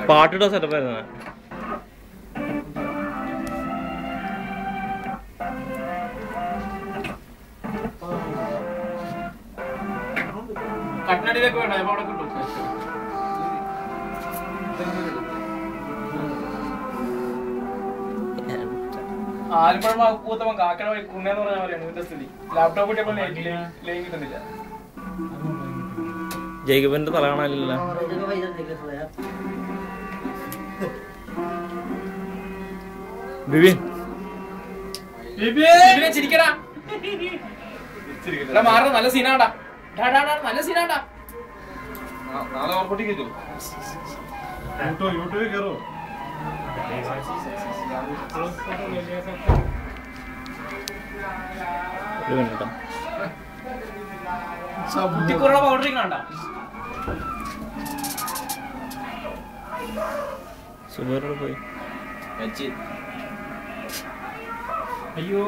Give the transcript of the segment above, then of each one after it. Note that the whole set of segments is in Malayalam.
പാട്ടിട്ട സെറ്റപ്പ് ആയിരുന്നു കട്ടിനടിയിലൊക്കെ വേണം അപ്പൊ അവിടെ കിട്ടും ആലപ്പുഴ പൂത്തപ്പം കാക്കട വഴി കുന്നേന്ന് പറഞ്ഞ പോലെയാണ് ഇതിന്റെ സ്ഥിതി ലാപ്ടോപ്പ് കിട്ടിയപ്പോൾ ലൈൻ കിട്ടുന്നില്ല ജേക്കബിന്റെ തല കാണാനില്ല ബിബിൻ ഇതിനെ ചിരിക്കടാ എടാ മാറുന്ന നല്ല സീനാടാ ഡാ, ഡാ, ഡാ, നല്ല സീനാടാ നാളെ ഓർമ്മട്ടിക്ക് കിട്ടും യൂട്യൂബിൽ കയറോ ഒരു മിനിറ്റ് കുട്ടിക്കുറയുടെ പൗഡറി കാണണ്ട സുബേറോട് പോയി അയ്യോ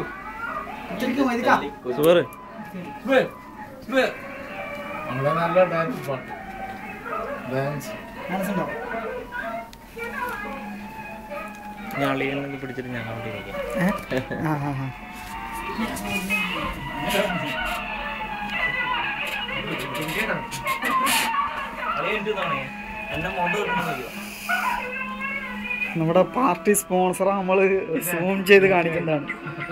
സുബേറ് ബേ, ബേ. നമ്മളെ നല്ല ഡാൻസ് പാട്ട് ഡാൻസ് ഞാൻ അളിയനെ പിടിച്ചിട്ട് ഞാൻ അവിടെ ഇരിക്കാം എന്നെ മോണ്ട് കിട്ടണമെന്നോ നമ്മുടെ പാർട്ടി സ്പോൺസർ നമ്മൾ സൂം ചെയ്ത് കാണിക്കുന്നതാണ്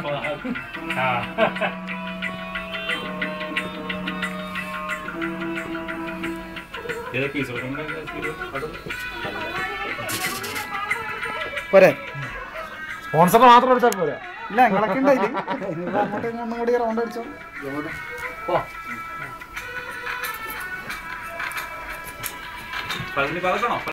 പോരെ സ്പോൺസർ മാത്രം എടുത്താൽ പോരാ ഇല്ല നിങ്ങളൊക്കെ ഉണ്ടായില്ലേ നിങ്ങൾ അങ്ങോട്ടും ഒന്നും കൂടി റൗണ്ട് അടിച്ചോ പതിന് പറക്കണോ